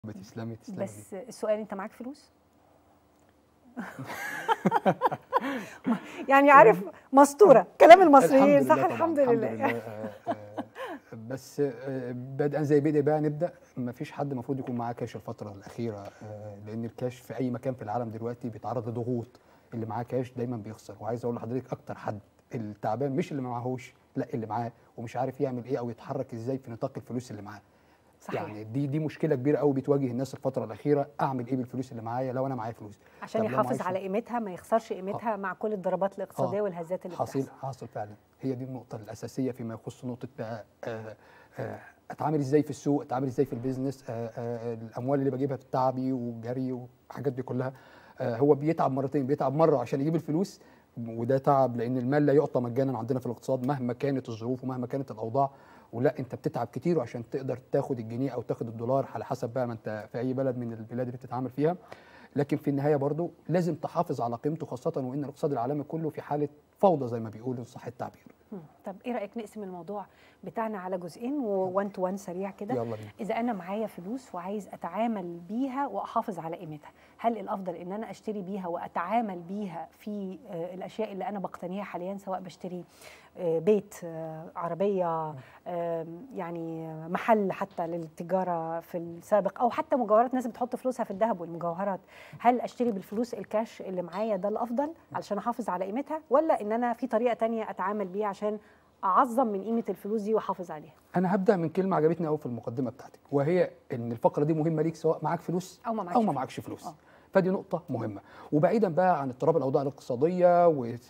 بتسلمي تسلمي بس السؤال انت معاك فلوس يعني عارف مستوره كلام المصريين صح طبعاً، الحمد لله آه، آه، بس آه، بدءا زي بدء بقى نبدا ما فيش حد المفروض يكون معاه كاش الفتره الاخيره آه، لان الكاش في اي مكان في العالم دلوقتي بيتعرض لضغوط اللي معاه كاش دايما بيخسر وعايز اقول لحضرتك اكتر حد التعبان مش اللي ما معهوش لا اللي معاه ومش عارف يعمل ايه او يتحرك ازاي في نطاق الفلوس اللي معاه صحيح يعني دي دي مشكله كبيره قوي بتواجه الناس الفتره الاخيره اعمل ايه بالفلوس اللي معايا لو انا معايا فلوس عشان طب لو يحافظ معيش على قيمتها ما يخسرش قيمتها مع كل الضربات الاقتصاديه آه. والهزات اللي حاصل بتحصل حاصل فعلا هي دي النقطة الأساسية فيما يخص نقطة بقى آه، آه، أتعامل إزاي في السوق أتعامل إزاي في البيزنس آه، آه، الأموال اللي بجيبها في تعبي وجري والحاجات دي كلها آه، هو بيتعب مرتين بيتعب مرة عشان يجيب الفلوس وده تعب لأن المال لا يعطى مجانا عندنا في الاقتصاد مهما كانت الظروف ومهما كانت الأوضاع ولا أنت بتتعب كتير عشان تقدر تاخد الجنيه أو تاخد الدولار على حسب بقى ما أنت في أي بلد من البلاد اللي بتتعامل فيها لكن في النهايه برضو لازم تحافظ على قيمته خاصه وان الاقتصاد العالمي كله في حاله فوضى زي ما بيقولوا إن صح التعبير مم. طب ايه رايك نقسم الموضوع بتاعنا على جزئين وان تو وان سريع كده يلا بينا اذا انا معايا فلوس وعايز اتعامل بيها واحافظ على قيمتها هل الافضل ان انا اشتري بيها واتعامل بيها في آه، الاشياء اللي انا بقتنيها حاليا سواء بشتري آه، بيت آه، عربيه آه، يعني محل حتى للتجاره في السابق او حتى مجوهرات ناس بتحط فلوسها في الذهب والمجوهرات هل اشتري بالفلوس الكاش اللي معايا ده الافضل علشان احافظ على قيمتها ولا ان انا في طريقه تانية اتعامل بيها عشان اعظم من قيمه الفلوس دي واحافظ عليها انا هبدا من كلمه عجبتني قوي في المقدمه بتاعتك وهي ان الفقره دي مهمه ليك سواء معاك فلوس او ما معكش او ما فلوس. معكش فلوس آه. فدي نقطة مهمة وبعيدا بقى عن اضطراب الأوضاع الاقتصادية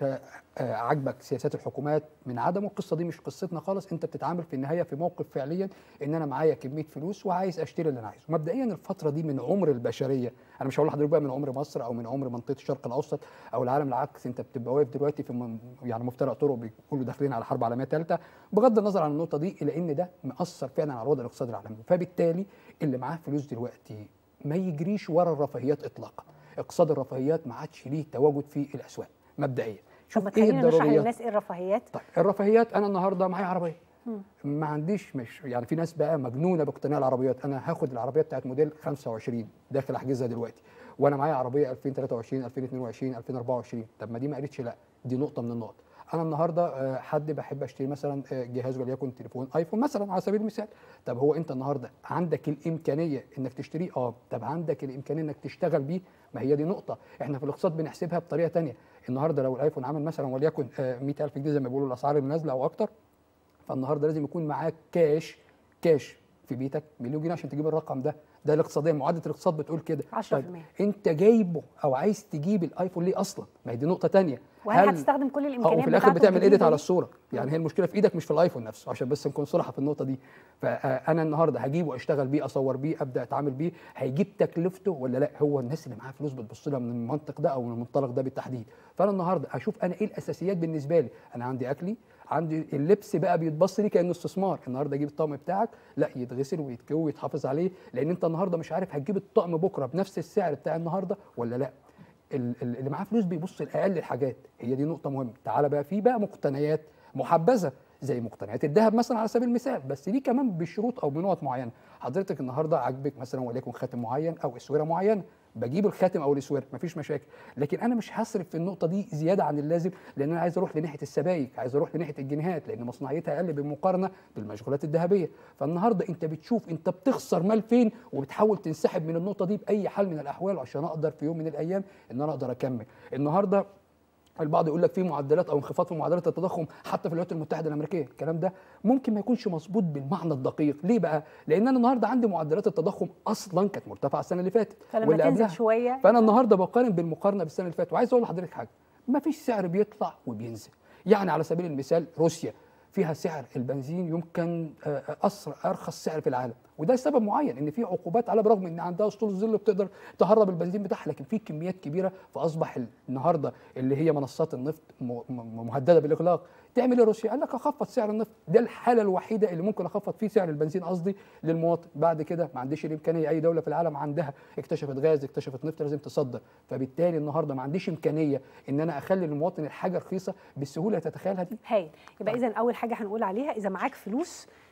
وعجبك سياسات الحكومات من عدمه القصة دي مش قصتنا خالص أنت بتتعامل في النهاية في موقف فعليا إن أنا معايا كمية فلوس وعايز أشتري اللي أنا عايزه مبدئيا الفترة دي من عمر البشرية أنا مش هقول لحضرتك بقى من عمر مصر أو من عمر منطقة الشرق الأوسط أو العالم العكس أنت بتبقى واقف دلوقتي في من يعني مفترق طرق بيقولوا داخلين على حرب عالمية ثالثة بغض النظر عن النقطة دي إلا إن ده مأثر فعلا على الوضع الاقتصادي العالمي فبالتالي اللي معاه فلوس دلوقتي ما يجريش ورا الرفاهيات اطلاقا اقتصاد الرفاهيات ما عادش ليه تواجد في الاسواق مبدئيا طب ما شوف ايه تخلينا نشرح الضروريات للناس ايه الرفاهيات طيب الرفاهيات انا النهارده معايا عربيه مم. ما عنديش مش يعني في ناس بقى مجنونه باقتناء العربيات انا هاخد العربيه بتاعت موديل 25 داخل احجزها دلوقتي وانا معايا عربيه 2023 2022 2024 طب ما دي ما قالتش لا دي نقطه من النقط انا النهارده آه، حد بحب اشتري مثلا آه، جهاز وليكن تليفون ايفون مثلا على سبيل المثال طب هو انت النهارده عندك الامكانيه انك تشتريه اه طب عندك الامكانيه انك تشتغل بيه ما هي دي نقطه احنا في الاقتصاد بنحسبها بطريقه تانية النهارده لو الايفون عامل مثلا وليكن آه، 100000 جنيه زي ما بيقولوا الاسعار اللي نازله او اكتر فالنهارده لازم يكون معاك كاش كاش في بيتك مليون جنيه عشان تجيب الرقم ده ده الاقتصاديه معادله الاقتصاد بتقول كده 10% انت جايبه او عايز تجيب الايفون ليه اصلا ما هي دي نقطه تانية وهل هتستخدم كل اه الامكانيات وفي الاخر بتاعته بتعمل ايديت الجديدة على دي؟ الصوره يعني هي المشكله في ايدك مش في الايفون نفسه عشان بس نكون صراحه في النقطه دي فانا النهارده هجيبه اشتغل بيه اصور بيه ابدا اتعامل بيه هيجيب تكلفته ولا لا هو الناس اللي معاها فلوس بتبص لها من المنطق ده او من المنطلق ده بالتحديد فانا النهارده اشوف انا ايه الاساسيات بالنسبه لي انا عندي اكلي عندي اللبس بقى بيتبص لي كانه استثمار النهارده اجيب الطقم بتاعك لا يتغسل ويتكوي ويتحافظ عليه لان انت النهارده مش عارف هتجيب الطقم بكره بنفس السعر بتاع النهارده ولا لا ال- ال- اللي معاه فلوس بيبص لاقل الحاجات هي دي نقطه مهمه تعالى بقى في بقى مقتنيات محبذه زي مقتنيات الذهب مثلا على سبيل المثال بس دي كمان بشروط او بنقط معينه حضرتك النهارده عاجبك مثلا وليكن خاتم معين او اسوره معينه بجيب الخاتم او الاسوره مفيش مشاكل لكن انا مش هصرف في النقطه دي زياده عن اللازم لان انا عايز اروح لناحيه السبائك عايز اروح لناحيه الجنيهات لان مصنعيتها اقل بالمقارنه بالمشغولات الذهبيه فالنهارده انت بتشوف انت بتخسر مال فين وبتحاول تنسحب من النقطه دي باي حال من الاحوال عشان اقدر في يوم من الايام ان انا اقدر اكمل النهارده البعض يقول لك في معدلات او انخفاض في معدلات التضخم حتى في الولايات المتحده الامريكيه الكلام ده ممكن ما يكونش مظبوط بالمعنى الدقيق ليه بقى لان انا النهارده عندي معدلات التضخم اصلا كانت مرتفعه السنه اللي فاتت فلما واللي تنزل قبلها. شويه فانا النهارده بقارن بالمقارنه بالسنه اللي فاتت وعايز اقول لحضرتك حاجه ما فيش سعر بيطلع وبينزل يعني على سبيل المثال روسيا فيها سعر البنزين يمكن آه، أسر ارخص سعر في العالم وده لسبب معين ان في عقوبات على برغم ان عندها اسطول الظل بتقدر تهرب البنزين بتاعها لكن في كميات كبيره فاصبح ال- النهارده اللي هي منصات النفط م- م- مهدده بالاغلاق تعمل ايه روسيا؟ قال لك اخفض سعر النفط ده الحاله الوحيده اللي ممكن اخفض فيه سعر البنزين قصدي للمواطن بعد كده ما عنديش الامكانيه اي دوله في العالم عندها اكتشفت غاز اكتشفت نفط لازم تصدر فبالتالي النهارده ما عنديش امكانيه ان انا اخلي للمواطن الحاجه رخيصه بالسهوله اللي تتخيلها دي هايل يبقى اذا اول حاجه هنقول عليها اذا معاك فلوس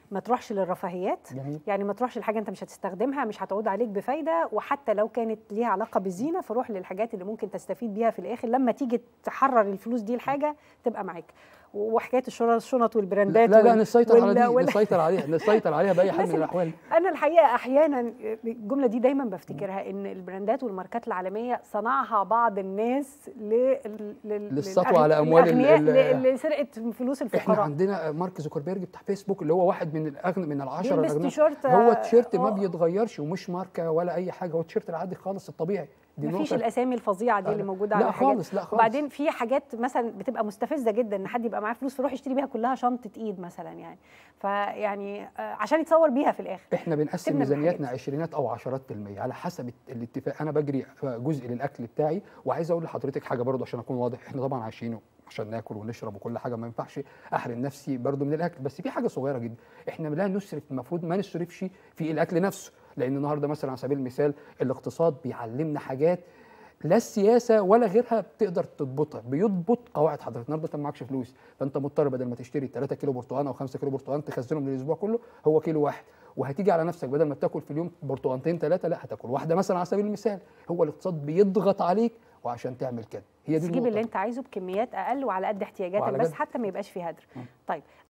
ما تروحش للرفاهيات جميل يعني ما تروحش لحاجه انت مش هتستخدمها مش هتعود عليك بفايده وحتى لو كانت ليها علاقه بالزينه فروح للحاجات اللي ممكن تستفيد بيها في الاخر لما تيجي تحرر الفلوس دي لحاجه تبقى معاك وحكايه الشنط الشنط والبراندات لا لا وال- نسيطر على وال- دي وال- نسيطر عليها نسيطر عليها باي حال الناس من اللي- الاحوال انا الحقيقه احيانا الجمله دي دايما بفتكرها ان البراندات والماركات العالميه صنعها بعض الناس لل... لل... للسطوة على أموال ال- الأغنياء ال- ل- لسرقه فلوس احنا الفقراء عندنا مارك زوكربيرج بتاع فيسبوك اللي هو واحد من الاغنى من العشره بيلبس الاغنياء تيشيرت هو التيشيرت ما آه، بيتغيرش ومش ماركه ولا اي حاجه هو التيشيرت العادي خالص الطبيعي دي مفيش نقطة- الاسامي الفظيعه دي اللي موجوده لا على حاجات خالص لا خالص وبعدين في حاجات مثلا بتبقى مستفزه جدا ان حد يبقى معاه فلوس فيروح يشتري بيها كلها شنطه ايد مثلا يعني فيعني آه، عشان يتصور بيها في الاخر احنا بنقسم سيبنا من ميزانياتنا الحاجات. عشرينات او عشرات في المية على حسب الت- الاتفاق انا بجري جزء للاكل بتاعي وعايز اقول لحضرتك حاجه برضه عشان اكون واضح احنا طبعا عايشين عشان ناكل ونشرب وكل حاجه ما ينفعش احرم نفسي برضه من الاكل بس في حاجه صغيره جدا احنا لا نسرف المفروض ما نسرفش في الاكل نفسه لان النهارده مثلا على سبيل المثال الاقتصاد بيعلمنا حاجات لا السياسه ولا غيرها بتقدر تضبطها بيضبط قواعد حضرتك النهارده انت ما معكش فلوس فانت مضطر بدل ما تشتري 3 كيلو برتقال او 5 كيلو برتقال تخزنهم للاسبوع كله هو كيلو واحد وهتيجي على نفسك بدل ما تاكل في اليوم برتقانتين ثلاثه لا هتاكل واحده مثلا على سبيل المثال هو الاقتصاد بيضغط عليك وعشان تعمل كده هي دي تجيب النقطة. اللي انت عايزه بكميات اقل وعلى قد احتياجاتك وعلى بس قد- حتى ما يبقاش فيه هدر مم. طيب